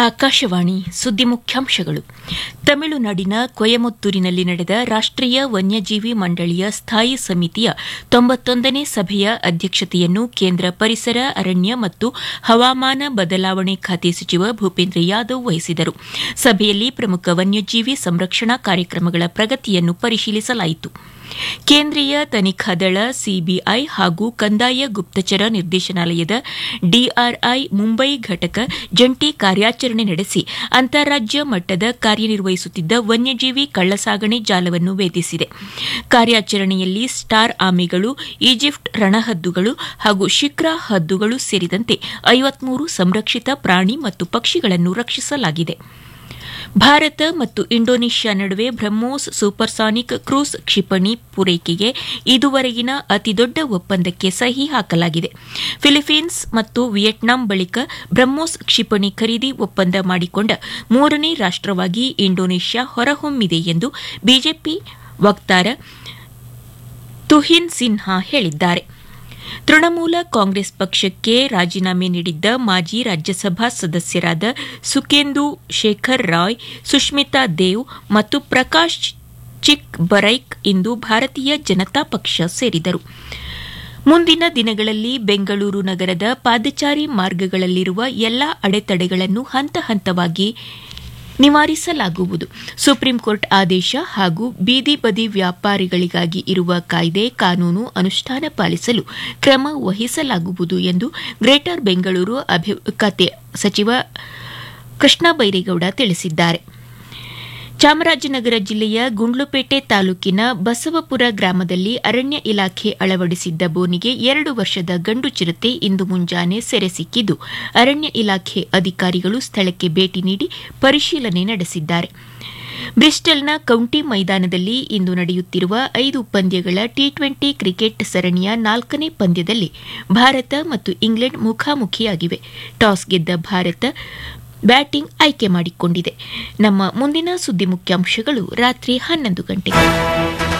ಆಕಾಶವಾಣಿ ಸುದ್ದಿ ಮುಖ್ಯಾಂಶಗಳು ತಮಿಳುನಾಡಿನ ಕೊಯಮತ್ತೂರಿನಲ್ಲಿ ನಡೆದ ರಾಷ್ಟೀಯ ವನ್ಯಜೀವಿ ಮಂಡಳಿಯ ಸ್ಥಾಯಿ ಸಮಿತಿಯ ತೊಂಬತ್ತೊಂದನೇ ಸಭೆಯ ಅಧ್ಯಕ್ಷತೆಯನ್ನು ಕೇಂದ್ರ ಪರಿಸರ ಅರಣ್ಯ ಮತ್ತು ಹವಾಮಾನ ಬದಲಾವಣೆ ಖಾತೆ ಸಚಿವ ಭೂಪೇಂದ್ರ ಯಾದವ್ ವಹಿಸಿದರು ಸಭೆಯಲ್ಲಿ ಪ್ರಮುಖ ವನ್ಯಜೀವಿ ಸಂರಕ್ಷಣಾ ಕಾರ್ಯಕ್ರಮಗಳ ಪ್ರಗತಿಯನ್ನು ಪರಿಶೀಲಿಸಲಾಯಿತು ಕೇಂದ್ರೀಯ ತನಿಖಾ ದಳ ಸಿಬಿಐ ಹಾಗೂ ಕಂದಾಯ ಗುಪ್ತಚರ ನಿರ್ದೇಶನಾಲಯದ ಡಿಆರ್ಐ ಮುಂಬೈ ಘಟಕ ಜಂಟಿ ಕಾರ್ಯಾಚರಣೆ ನಡೆಸಿ ಅಂತಾರಾಜ್ಯ ಮಟ್ಟದ ಕಾರ್ಯನಿರ್ವಹಿಸುತ್ತಿದ್ದ ವನ್ಯಜೀವಿ ಕಳ್ಳಸಾಗಣೆ ಜಾಲವನ್ನು ಭೇದಿಸಿದೆ ಕಾರ್ಯಾಚರಣೆಯಲ್ಲಿ ಸ್ಟಾರ್ ಆಮೆಗಳು ಈಜಿಪ್ಟ್ ರಣಹದ್ದುಗಳು ಹಾಗೂ ಶಿಕ್ರಾ ಹದ್ದುಗಳು ಸೇರಿದಂತೆ ಐವತ್ಮೂರು ಸಂರಕ್ಷಿತ ಪ್ರಾಣಿ ಮತ್ತು ಪಕ್ಷಿಗಳನ್ನು ರಕ್ಷಿಸಲಾಗಿದೆ ಭಾರತ ಮತ್ತು ಇಂಡೋನೇಷ್ಯಾ ನಡುವೆ ಬ್ರಹ್ಮೋಸ್ ಸೂಪರ್ಸಾನಿಕ್ ಕ್ರೂಸ್ ಕ್ಷಿಪಣಿ ಪೂರೈಕೆಗೆ ಇದುವರೆಗಿನ ಅತಿದೊಡ್ಡ ಒಪ್ಪಂದಕ್ಕೆ ಸಹಿ ಹಾಕಲಾಗಿದೆ ಫಿಲಿಪೀನ್ಸ್ ಮತ್ತು ವಿಯೆಟ್ನಾಂ ಬಳಿಕ ಬ್ರಹ್ಮೋಸ್ ಕ್ಷಿಪಣಿ ಖರೀದಿ ಒಪ್ಪಂದ ಮಾಡಿಕೊಂಡ ಮೂರನೇ ರಾಷ್ಟವಾಗಿ ಇಂಡೋನೇಷ್ಯಾ ಹೊರಹೊಮ್ಮಿದೆ ಎಂದು ಬಿಜೆಪಿ ವಕ್ತಾರ ತುಹಿನ್ ಸಿನ್ಹಾ ಹೇಳಿದ್ದಾರೆ ತೃಣಮೂಲ ಕಾಂಗ್ರೆಸ್ ಪಕ್ಷಕ್ಕೆ ರಾಜೀನಾಮೆ ನೀಡಿದ್ದ ಮಾಜಿ ರಾಜ್ಯಸಭಾ ಸದಸ್ಯರಾದ ಸುಖೇಂದು ಶೇಖರ್ ರಾಯ್ ಸುಷ್ಮಿತಾ ದೇವ್ ಮತ್ತು ಪ್ರಕಾಶ್ ಚಿಕ್ ಬರೈಕ್ ಇಂದು ಭಾರತೀಯ ಜನತಾ ಪಕ್ಷ ಸೇರಿದರು ಮುಂದಿನ ದಿನಗಳಲ್ಲಿ ಬೆಂಗಳೂರು ನಗರದ ಪಾದಚಾರಿ ಮಾರ್ಗಗಳಲ್ಲಿರುವ ಎಲ್ಲಾ ಅಡೆತಡೆಗಳನ್ನು ಹಂತ ಹಂತವಾಗಿ ನಿವಾರಿಸಲಾಗುವುದು ಸುಪ್ರೀಂ ಕೋರ್ಟ್ ಆದೇಶ ಹಾಗೂ ಬೀದಿ ಬದಿ ವ್ಯಾಪಾರಿಗಳಿಗಾಗಿ ಇರುವ ಕಾಯ್ದೆ ಕಾನೂನು ಅನುಷ್ಠಾನ ಪಾಲಿಸಲು ಕ್ರಮ ವಹಿಸಲಾಗುವುದು ಎಂದು ಗ್ರೇಟರ್ ಬೆಂಗಳೂರು ಖಾತೆ ಸಚಿವ ಕೃಷ್ಣ ಬೈರೇಗೌಡ ತಿಳಿಸಿದ್ದಾರೆ ಚಾಮರಾಜನಗರ ಜಿಲ್ಲೆಯ ಗುಂಡ್ಲುಪೇಟೆ ತಾಲೂಕಿನ ಬಸವಪುರ ಗ್ರಾಮದಲ್ಲಿ ಅರಣ್ಯ ಇಲಾಖೆ ಅಳವಡಿಸಿದ್ದ ಬೋನಿಗೆ ಎರಡು ವರ್ಷದ ಗಂಡು ಚಿರತೆ ಇಂದು ಮುಂಜಾನೆ ಸೆರೆ ಸಿಕ್ಕಿದ್ದು ಅರಣ್ಯ ಇಲಾಖೆ ಅಧಿಕಾರಿಗಳು ಸ್ಥಳಕ್ಕೆ ಭೇಟಿ ನೀಡಿ ಪರಿಶೀಲನೆ ನಡೆಸಿದ್ದಾರೆ ಬ್ರಿಸ್ಟಲ್ನ ಕೌಂಟಿ ಮೈದಾನದಲ್ಲಿ ಇಂದು ನಡೆಯುತ್ತಿರುವ ಐದು ಪಂದ್ಯಗಳ ಟಿ ಟ್ವೆಂಟಿ ಕ್ರಿಕೆಟ್ ಸರಣಿಯ ನಾಲ್ಕನೇ ಪಂದ್ಯದಲ್ಲಿ ಭಾರತ ಮತ್ತು ಇಂಗ್ಲೆಂಡ್ ಮುಖಾಮುಖಿಯಾಗಿವೆ ಟಾಸ್ ಗೆದ್ದ ಭಾರತ ಬ್ಯಾಟಿಂಗ್ ಆಯ್ಕೆ ಮಾಡಿಕೊಂಡಿದೆ ನಮ್ಮ ಮುಂದಿನ ಸುದ್ದಿ ಮುಖ್ಯಾಂಶಗಳು ರಾತ್ರಿ ಹನ್ನೊಂದು ಗಂಟೆಗೆ